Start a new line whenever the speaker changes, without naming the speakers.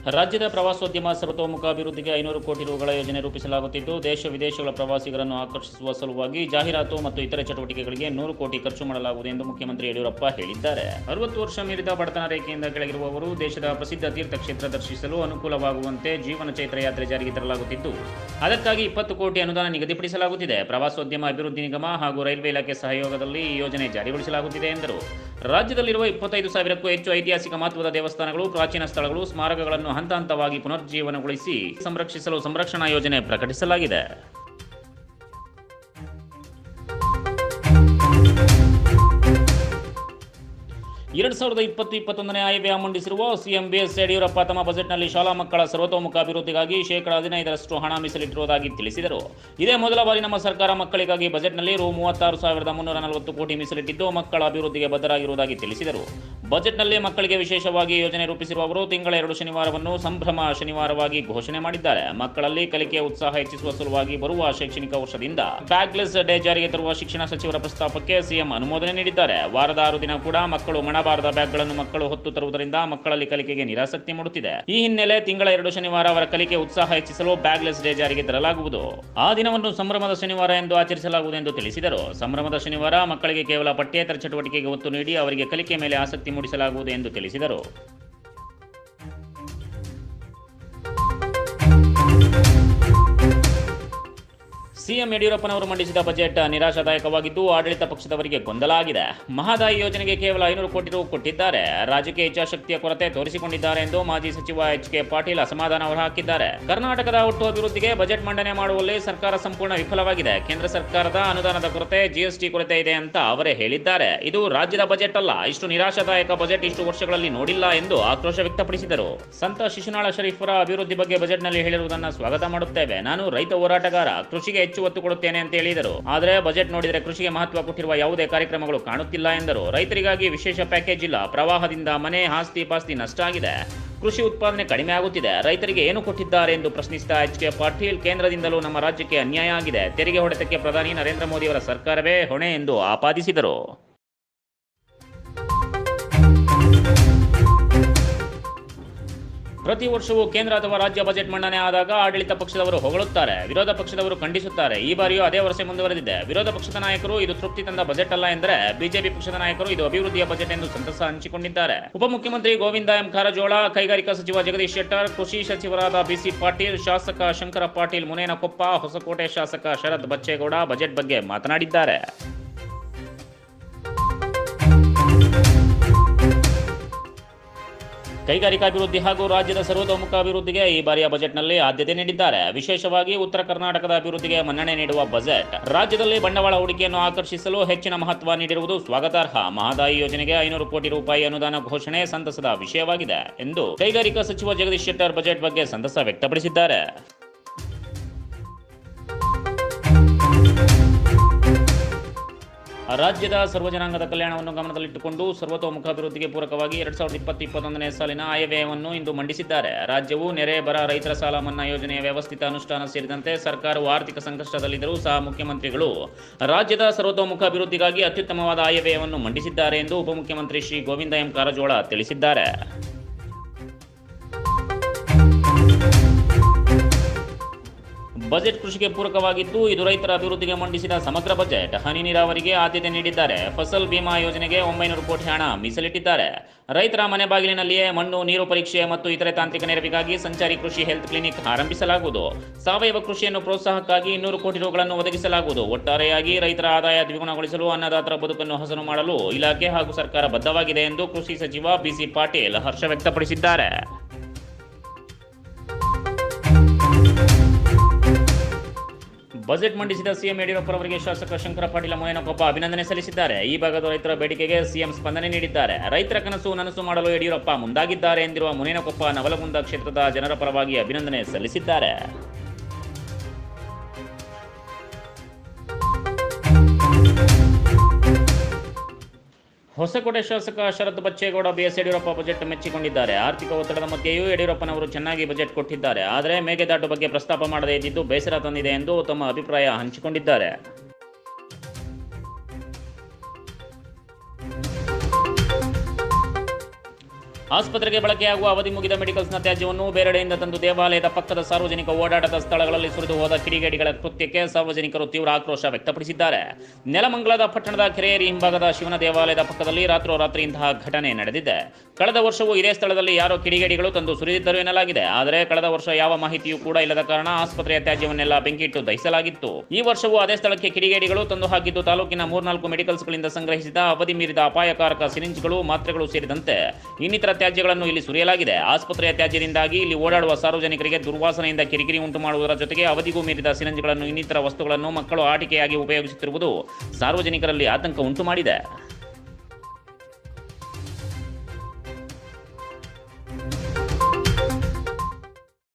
ರಾಜ್ಯದ ಪ್ರವಾಸೋದ್ಯಮ ಸರ್ವತೋಮುಖ ಅಭಿವೃದ್ಧಿಗೆ ಐನೂರು ಕೋಟಿ ರುಗಳ ಯೋಜನೆ ರೂಪಿಸಲಾಗುತ್ತಿದ್ದು ದೇಶ ವಿದೇಶಗಳ ಪ್ರವಾಸಿಗರನ್ನು ಆಕರ್ಷಿಸುವ ಸಲುವಾಗಿ ಜಾಹೀರಾತು ಮತ್ತು ಇತರೆ ಚಟುವಟಿಕೆಗಳಿಗೆ ನೂರು ಕೋಟಿ ಖರ್ಚು ಮಾಡಲಾಗುವುದು ಎಂದು ಮುಖ್ಯಮಂತ್ರಿ ಯಡಿಯೂರಪ್ಪ ಹೇಳಿದ್ದಾರೆ ಅರವತ್ತು ವರ್ಷ ಮೀರಿದ ಬಡತನ ರೇಖೆಯಿಂದ ಕೆಳಗಿರುವವರು ದೇಶದ ಪ್ರಸಿದ್ಧ ತೀರ್ಥಕ್ಷೇತ್ರ ದರ್ಶಿಸಲು ಅನುಕೂಲವಾಗುವಂತೆ ಜೀವನ ಚೈತ್ರ ಯಾತ್ರೆ ಜಾರಿಗೆ ತರಲಾಗುತ್ತಿದ್ದು ಅದಕ್ಕಾಗಿ ಇಪ್ಪತ್ತು ಕೋಟಿ ಅನುದಾನ ನಿಗದಿಪಡಿಸಲಾಗುತ್ತಿದೆ ಪ್ರವಾಸೋದ್ಯಮ ಅಭಿವೃದ್ಧಿ ನಿಗಮ ಹಾಗೂ ರೈಲ್ವೆ ಇಲಾಖೆ ಸಹಯೋಗದಲ್ಲಿ ಈ ಯೋಜನೆ ಜಾರಿಗೊಳಿಸಲಾಗುತ್ತಿದೆ ಎಂದರು ರಾಜ್ಯದಲ್ಲಿರುವ ಇಪ್ಪತ್ತೈದು ಸಾವಿರಕ್ಕೂ ಹೆಚ್ಚು ಐತಿಹಾಸಿಕ ಮಹತ್ವದ ದೇವಸ್ಥಾನಗಳು ಪ್ರಾಚೀನ ಸ್ಥಳಗಳು ಸ್ಮಾರಕಗಳನ್ನು ಹಂತ ಹಂತವಾಗಿ ಪುನರುಜ್ಜೀವನಗೊಳಿಸಿ ಸಂರಕ್ಷಿಸಲು ಸಂರಕ್ಷಣಾ ಯೋಜನೆ ಪ್ರಕಟಿಸಲಾಗಿದೆ ಎರಡು ಸಾವಿರದ ಇಪ್ಪತ್ತು ಇಪ್ಪತ್ತೊಂದನೇ ಆಯವ್ಯಯ ಮಂಡಿಸಿರುವ ಸಿಎಂ ಬಿಎಸ್ ಯಡಿಯೂರಪ್ಪ ತಮ್ಮ ಬಜೆಟ್ನಲ್ಲಿ ಶಾಲಾ ಮಕ್ಕಳ ಸರ್ವತೋಮುಖ ಅಭಿವೃದ್ಧಿಗಾಗಿ ಶೇಕಡ ಹದಿನೈದರಷ್ಟು ಹಣ ಮೀಸಲಿಟ್ಟಿರುವುದಾಗಿ ತಿಳಿಸಿದರು ಇದೇ ಮೊದಲ ಬಾರಿ ನಮ್ಮ ಸರ್ಕಾರ ಮಕ್ಕಳಿಗಾಗಿ ಬಜೆಟ್ನಲ್ಲಿ ರು ಮೂವತ್ತಾರು ಸಾವಿರದ ಮುನ್ನೂರ ನಲವತ್ತು ಕೋಟಿ ಮೀಸಲಿಟ್ಟಿದ್ದು ಮಕ್ಕಳ ಅಭಿವೃದ್ಧಿಗೆ ಬದ್ಧರಾಗಿರುವುದಾಗಿ ತಿಳಿಸಿದರು ಬಜೆಟ್ನಲ್ಲಿ ಮಕ್ಕಳಿಗೆ ವಿಶೇಷವಾಗಿ ಯೋಜನೆ ರೂಪಿಸಿರುವ ಅವರು ತಿಂಗಳ ಎರಡು ಶನಿವಾರವನ್ನು ಸಂಭ್ರಮ ಶನಿವಾರವಾಗಿ ಘೋಷಣೆ ಮಾಡಿದ್ದಾರೆ ಮಕ್ಕಳಲ್ಲಿ ಕಲಿಕೆಯ ಉತ್ಸಾಹ ಹೆಚ್ಚಿಸುವ ಸಲುವಾಗಿ ಬರುವ ಶೈಕ್ಷಣಿಕ ವರ್ಷದಿಂದ ಬ್ಯಾಗ್ಲೆಸ್ ಡೇ ಜಾರಿಗೆ ತರುವ ಶಿಕ್ಷಣ ಸಚಿವರ ಪ್ರಸ್ತಾಪಕ್ಕೆ ಸಿಎಂ ಅನುಮೋದನೆ ನೀಡಿದ್ದಾರೆ ವಾರದ ಆರು ದಿನ ಕೂಡ ಮಕ್ಕಳು ಮಣಬಾರದ ಬ್ಯಾಗ್ಗಳನ್ನು ಮಕ್ಕಳು ಹೊತ್ತು ತರುವುದರಿಂದ ಮಕ್ಕಳಲ್ಲಿ ಕಲಿಕೆಗೆ ನಿರಾಸಕ್ತಿ ಮೂಡುತ್ತಿದೆ ಈ ಹಿನ್ನೆಲೆ ತಿಂಗಳ ಎರಡು ಶನಿವಾರ ಅವರ ಕಲಿಕೆ ಉತ್ಸಾಹ ಹೆಚ್ಚಿಸಲು ಬ್ಯಾಗ್ಲೆಸ್ ಡೇ ಜಾರಿಗೆ ತರಲಾಗುವುದು ಆ ದಿನವನ್ನು ಸಂಭ್ರಮದ ಶನಿವಾರ ಎಂದು ಆಚರಿಸಲಾಗುವುದು ಎಂದು ತಿಳಿಸಿದರು ಸಂಭ್ರಮದ ಶನಿವಾರ ಮಕ್ಕಳಿಗೆ ಕೇವಲ ಪಠ್ಯೇತರ ಚಟುವಟಿಕೆಗೆ ಒತ್ತು ನೀಡಿ ಅವರಿಗೆ ಕಲಿಕೆ ಮೇಲೆ ಆಸಕ್ತಿ ಮೂಡಿಸಲಾಗುವುದು ಎಂದು ತಿಳಿಸಿದರು ಸಿಎಂ ಯಡಿಯೂರಪ್ಪನವರು ಮಂಡಿಸಿದ ಬಜೆಟ್ ನಿರಾಶಾದಾಯಕವಾಗಿದ್ದು ಆಡಳಿತ ಪಕ್ಷದವರಿಗೆ ಗೊಂದಲ ಆಗಿದೆ ಮಹದಾಯಿ ಯೋಜನೆಗೆ ಕೇವಲ ಐನೂರು ಕೋಟಿ ರು ಕೊಟ್ಟಿದ್ದಾರೆ ರಾಜಕೀಯ ಇಚ್ಛಾಶಕ್ತಿಯ ಕೊರತೆ ತೋರಿಸಿಕೊಂಡಿದ್ದಾರೆ ಎಂದು ಮಾಜಿ ಸಚಿವ ಎಚ್ ಕೆ ಪಾಟೀಲ್ ಅಸಮಾಧಾನ ಹೊರಹಾಕಿದ್ದಾರೆ ಕರ್ನಾಟಕದ ಒಟ್ಟು ಅಭಿವೃದ್ಧಿಗೆ ಬಜೆಟ್ ಮಂಡನೆ ಮಾಡುವಲ್ಲಿ ಸರ್ಕಾರ ಸಂಪೂರ್ಣ ವಿಫಲವಾಗಿದೆ ಕೇಂದ್ರ ಸರ್ಕಾರದ ಅನುದಾನದ ಕೊರತೆ ಜಿಎಸ್ಟಿ ಕೊರತೆ ಇದೆ ಅಂತ ಅವರೇ ಹೇಳಿದ್ದಾರೆ ಇದು ರಾಜ್ಯದ ಬಜೆಟ್ ಅಲ್ಲ ಇಷ್ಟು ನಿರಾಶಾದಾಯಕ ಬಜೆಟ್ ಇಷ್ಟು ವರ್ಷಗಳಲ್ಲಿ ನೋಡಿಲ್ಲ ಎಂದು ಆಕ್ರೋಶ ವ್ಯಕ್ತಪಡಿಸಿದರು ಸಂತ ಶಿಶುನಾಳ ಶರೀಫರ ಅಭಿವೃದ್ಧಿ ಬಗ್ಗೆ ಬಜೆಟ್ನಲ್ಲಿ ಹೇಳಿರುವುದನ್ನು ಸ್ವಾಗತ ಮಾಡುತ್ತೇವೆ ನಾನು ರೈತ ಹೋರಾಟಗಾರ ಕೃಷಿಗೆ ಹೆಚ್ಚು ಒತ್ತು ಕೊಡುತ್ತೇನೆ ಅಂತ ಹೇಳಿದರು ಆದರೆ ಬಜೆಟ್ ನೋಡಿದರೆ ಕೃಷಿಗೆ ಮಹತ್ವ ಕೊಟ್ಟಿರುವ ಯಾವುದೇ ಕಾರ್ಯಕ್ರಮಗಳು ಕಾಣುತ್ತಿಲ್ಲ ಎಂದರು ರೈತರಿಗಾಗಿ ವಿಶೇಷ ಪ್ಯಾಕೇಜ್ ಇಲ್ಲ ಪ್ರವಾಹದಿಂದ ಮನೆ ಆಸ್ತಿ ಪಾಸ್ತಿ ನಷ್ಟ ಆಗಿದೆ ಕೃಷಿ ಉತ್ಪಾದನೆ ಕಡಿಮೆ ಆಗುತ್ತಿದೆ ರೈತರಿಗೆ ಏನು ಕೊಟ್ಟಿದ್ದಾರೆ ಎಂದು ಪ್ರಶ್ನಿಸಿದ ಎಚ್ ಕೆ ಪಾಟೀಲ್ ಕೇಂದ್ರದಿಂದಲೂ ನಮ್ಮ ರಾಜ್ಯಕ್ಕೆ ಅನ್ಯಾಯ ಆಗಿದೆ ತೆರಿಗೆ ಹೊಡೆತಕ್ಕೆ ಪ್ರಧಾನಿ ನರೇಂದ್ರ ಮೋದಿಯವರ ಸರ್ಕಾರವೇ ಹೊಣೆ ಎಂದು ಆಪಾದಿಸಿದರು ಪ್ರತಿ ವರ್ಷವೂ ಕೇಂದ್ರ ಅಥವಾ ರಾಜ್ಯ ಬಜೆಟ್ ಮಂಡನೆ ಆದಾಗ ಆಡಳಿತ ಪಕ್ಷದವರು ಹೊಗಳುತ್ತಾರೆ ವಿರೋಧ ಪಕ್ಷದವರು ಖಂಡಿಸುತ್ತಾರೆ ಈ ಬಾರಿಯೂ ಅದೇ ವರ್ಷ ಮುಂದುವರೆದಿದೆ ವಿರೋಧ ಪಕ್ಷದ ನಾಯಕರು ಇದು ತೃಪ್ತಿ ತಂದ ಬಜೆಟ್ ಅಲ್ಲ ಎಂದರೆ ಬಿಜೆಪಿ ಪಕ್ಷದ ನಾಯಕರು ಇದು ಅಭಿವೃದ್ಧಿಯ ಬಜೆಟ್ ಎಂದು ಸಂತಸ ಹಂಚಿಕೊಂಡಿದ್ದಾರೆ ಉಪಮುಖ್ಯಮಂತ್ರಿ ಗೋವಿಂದ ಎಂ ಕಾರಜೋಳ ಕೈಗಾರಿಕಾ ಸಚಿವ ಜಗದೀಶ್ ಶೆಟ್ಟರ್ ಕೃಷಿ ಸಚಿವರಾದ ಬಿಸಿ ಪಾಟೀಲ್ ಶಾಸಕ ಶಂಕರ ಪಾಟೀಲ್ ಮುನೇನಕೊಪ್ಪ ಹೊಸಕೋಟೆ ಶಾಸಕ ಶರತ್ ಬಚ್ಚೇಗೌಡ ಬಜೆಟ್ ಬಗ್ಗೆ ಮಾತನಾಡಿದ್ದಾರೆ ಕೈಗಾರಿಕಾಭಿವೃದ್ಧಿ ಹಾಗೂ ರಾಜ್ಯದ ಸರ್ವತೋಮುಖ ಅಭಿವೃದ್ಧಿಗೆ ಈ ಬಾರಿಯ ಬಜೆಟ್ನಲ್ಲಿ ಆದ್ಯತೆ ನೀಡಿದ್ದಾರೆ ವಿಶೇಷವಾಗಿ ಉತ್ತರ ಕರ್ನಾಟಕದ ಅಭಿವೃದ್ಧಿಗೆ ಮನ್ನಣೆ ನೀಡುವ ಬಜೆಟ್ ರಾಜ್ಯದಲ್ಲಿ ಬಂಡವಾಳ ಹೂಡಿಕೆಯನ್ನು ಆಕರ್ಷಿಸಲು ಹೆಚ್ಚಿನ ಮಹತ್ವ ನೀಡಿರುವುದು ಸ್ವಾಗತಾರ್ಹ ಮಹದಾಯಿ ಯೋಜನೆಗೆ ಐನೂರು ಕೋಟಿ ರೂಪಾಯಿ ಅನುದಾನ ಘೋಷಣೆ ಸಂತಸದ ವಿಷಯವಾಗಿದೆ ಎಂದು ಕೈಗಾರಿಕಾ ಸಚಿವ ಜಗದೀಶ್ ಶೆಟ್ಟರ್ ಬಜೆಟ್ ಬಗ್ಗೆ ಸಂತಸ ವ್ಯಕ್ತಪಡಿಸಿದ್ದಾರೆ ರಾಜ್ಯದ ಸರ್ವಜನಾಂಗದ ಕಲ್ಯಾಣವನ್ನು ಗಮನದಲ್ಲಿಟ್ಟುಕೊಂಡು ಸರ್ವತೋಮುಖ ಅಭಿವೃದ್ಧಿಗೆ ಪೂರಕವಾಗಿ ಎರಡ್ ಸಾವಿರದ ಇಪ್ಪತ್ತು ಇಪ್ಪತ್ತೊಂದನೇ ಸಾಲಿನ ಆಯವ್ಯಯವನ್ನು ಇಂದು ಮಂಡಿಸಿದ್ದಾರೆ ರಾಜ್ಯವು ನೆರೆ ಬರ ರೈತರ ಸಾಲ ಮನ್ನಾ ಯೋಜನೆಯ ವ್ಯವಸ್ಥಿತ ಅನುಷ್ಠಾನ ಸೇರಿದಂತೆ ಸರ್ಕಾರವು ಆರ್ಥಿಕ ಸಂಕಷ್ಟದಲ್ಲಿದ್ದರೂ ಸಹ ಮುಖ್ಯಮಂತ್ರಿಗಳು ರಾಜ್ಯದ ಸರ್ವತೋಮುಖ ಅಭಿವೃದ್ಧಿಗಾಗಿ ಅತ್ಯುತ್ತಮವಾದ ಆಯವ್ಯಯವನ್ನು ಮಂಡಿಸಿದ್ದಾರೆ ಎಂದು ಉಪಮುಖ್ಯಮಂತ್ರಿ ಶ್ರೀ ಗೋವಿಂದ ಎಂ ಕಾರಜೋಳ ತಿಳಿಸಿದ್ದಾರೆ ಬಜೆಟ್ ಕೃಷಿಗೆ ಪೂರಕವಾಗಿದ್ದು ಇದು ರೈತರ ಅಭಿವೃದ್ಧಿಗೆ ಮಂಡಿಸಿದ ಸಮಗ್ರ ಬಜೆಟ್ ಹನಿ ನೀರಾವರಿಗೆ ಆದ್ಯತೆ ನೀಡಿದ್ದಾರೆ ಫಸಲ್ ಬಿಮಾ ಯೋಜನೆಗೆ ಒಂಬೈನೂರು ಕೋಟಿ ಹಣ ಮೀಸಲಿಟ್ಟಿದ್ದಾರೆ ರೈತರ ಮನೆ ಬಾಗಿಲಿನಲ್ಲಿಯೇ ಮಣ್ಣು ನೀರು ಪರೀಕ್ಷೆ ಮತ್ತು ಇತರೆ ತಾಂತ್ರಿಕ ನೆರವಿಗಾಗಿ ಸಂಚಾರಿ ಕೃಷಿ ಹೆಲ್ತ್ ಕ್ಲಿನಿಕ್ ಆರಂಭಿಸಲಾಗುವುದು ಸಾವಯವ ಕೃಷಿಯನ್ನು ಪ್ರೋತ್ಸಾಹಕ್ಕಾಗಿ ಇನ್ನೂರು ಕೋಟಿ ರುಗಳನ್ನು ಒದಗಿಸಲಾಗುವುದು ಒಟ್ಟಾರೆಯಾಗಿ ರೈತರ ಆದಾಯ ದ್ವಿಗುಣಗೊಳಿಸಲು ಅನ್ನದಾತರ ಬದುಕನ್ನು ಹಸನು ಮಾಡಲು ಇಲಾಖೆ ಹಾಗೂ ಸರ್ಕಾರ ಬದ್ಧವಾಗಿದೆ ಎಂದು ಕೃಷಿ ಸಚಿವ ಬಿಸಿ ಪಾಟೀಲ್ ಹರ್ಷ ವ್ಯಕ್ತಪಡಿಸಿದ್ದಾರೆ ಬಜೆಟ್ ಮಂಡಿಸಿದ ಸಿಎಂ ಯಡಿಯೂರಪ್ಪರವರಿಗೆ ಶಾಸಕ ಶಂಕರ ಪಾಟೀಲ ಮೊಯನಕೊಪ್ಪ ಅಭಿನಂದನೆ ಸಲ್ಲಿಸಿದ್ದಾರೆ ಈ ಭಾಗದ ರೈತರ ಬೇಡಿಕೆಗೆ ಸಿಎಂ ಸ್ಪಂದನೆ ನೀಡಿದ್ದಾರೆ ರೈತರ ಕನಸು ನನಸು ಮಾಡಲು ಯಡಿಯೂರಪ್ಪ ಮುಂದಾಗಿದ್ದಾರೆ ಎಂದಿರುವ ಮುನೇನಕೊಪ್ಪ ನವಲಗುಂದ ಕ್ಷೇತ್ರದ ಜನರ ಪರವಾಗಿ ಅಭಿನಂದನೆ ಸಲ್ಲಿಸಿದ್ದಾರೆ ಹೊಸಕೋಟೆ ಶಾಸಕ ಶರತ್ ಬಚ್ಚೇಗೌಡ ಬಿಎಸ್ ಯಡಿಯೂರಪ್ಪ ಬಜೆಟ್ ಮೆಚ್ಚಿಕೊಂಡಿದ್ದಾರೆ ಆರ್ಥಿಕ ಒತ್ತಡದ ಮಧ್ಯೆಯೂ ಯಡಿಯೂರಪ್ಪನವರು ಚೆನ್ನಾಗಿ ಬಜೆಟ್ ಕೊಟ್ಟಿದ್ದಾರೆ ಆದರೆ ಮೇಕೆದಾಟು ಬಗ್ಗೆ ಪ್ರಸ್ತಾಪ ಮಾಡದೇ ಇದ್ದಿದ್ದು ಬೇಸರ ತಂದಿದೆ ಎಂದು ತಮ್ಮ ಅಭಿಪ್ರಾಯ ಹಂಚಿಕೊಂಡಿದ್ದಾರೆ ಆಸ್ಪತ್ರೆಗೆ ಬಳಕೆಯಾಗುವ ಅವಧಿ ಮುಗಿದ ಮೆಡಿಕಲ್ಸ್ನ ತ್ಯಾಜ್ಯವನ್ನು ಬೇರೆಡೆಯಿಂದ ತಂದು ದೇವಾಲಯದ ಪಕ್ಕದ ಸಾರ್ವಜನಿಕ ಓಡಾಟದ ಸ್ಥಳಗಳಲ್ಲಿ ಸುರಿದು ಹೋದ ಕಿಡಿಗೇಡಿಗಳ ಕೃತ್ಯಕ್ಕೆ ಸಾರ್ವಜನಿಕರು ತೀವ್ರ ಆಕ್ರೋಶ ವ್ಯಕ್ತಪಡಿಸಿದ್ದಾರೆ ನೆಲಮಂಗಲದ ಪಟ್ಟಣದ ಕೆರೆಯೇರಿ ಹಿಂಭಾಗದ ಶಿವನ ದೇವಾಲಯದ ಪಕ್ಕದಲ್ಲಿ ರಾತ್ರೋರಾತ್ರಿ ಇಂತಹ ಘಟನೆ ನಡೆದಿದೆ ಕಳೆದ ವರ್ಷವೂ ಇದೇ ಸ್ಥಳದಲ್ಲಿ ಯಾರೋ ಕಿಡಿಗೇಡಿಗಳು ತಂದು ಸುರಿದಿದ್ದರು ಎನ್ನಲಾಗಿದೆ ಆದರೆ ಕಳೆದ ವರ್ಷ ಯಾವ ಮಾಹಿತಿಯೂ ಕೂಡ ಇಲ್ಲದ ಕಾರಣ ಆಸ್ಪತ್ರೆಯ ತ್ಯಾಜ್ಯವನ್ನೆಲ್ಲ ಬೆಂಕಿಯಿಟ್ಟು ದಹಿಸಲಾಗಿತ್ತು ಈ ವರ್ಷವೂ ಅದೇ ಸ್ಥಳಕ್ಕೆ ಕಿಡಿಗೇಡಿಗಳು ತಂದು ಹಾಕಿದ್ದು ತಾಲೂಕಿನ ಮೂರ್ನಾಲ್ಕು ಮೆಡಿಕಲ್ಸ್ಗಳಿಂದ ಸಂಗ್ರಹಿಸಿದ ಅವಧಿ ಮೀರಿದ ಅಪಾಯಕಾರಕ ಸಿರಿಂಜ್ಗಳು ಮಾತ್ರೆಗಳು ಸೇರಿದಂತೆ ಇನ್ನಿತರ ತ್ಯಾಜ್ಯಗಳನ್ನು ಇಲ್ಲಿ ಸುರಿಯಲಾಗಿದೆ ಆಸ್ಪತ್ರೆಯ ತ್ಯಾಜ್ಯದಿಂದಾಗಿ ಇಲ್ಲಿ ಓಡಾಡುವ ಸಾರ್ವಜನಿಕರಿಗೆ ದುರ್ವಾಸನೆಯಿಂದ ಕಿರಿಕಿರಿ ಉಂಟು ಮಾಡುವುದರ ಜೊತೆಗೆ ಅವಧಿಗೂ ಮೀರಿದ ಸಿರಿಂಜ್ಗಳನ್ನು ಇನ್ನಿತರ ವಸ್ತುಗಳನ್ನು ಮಕ್ಕಳು ಆಟಿಕೆಯಾಗಿ ಉಪಯೋಗಿಸುತ್ತಿರುವುದು ಸಾರ್ವಜನಿಕರಲ್ಲಿ ಆತಂಕ ಉಂಟು ಮಾಡಿದೆ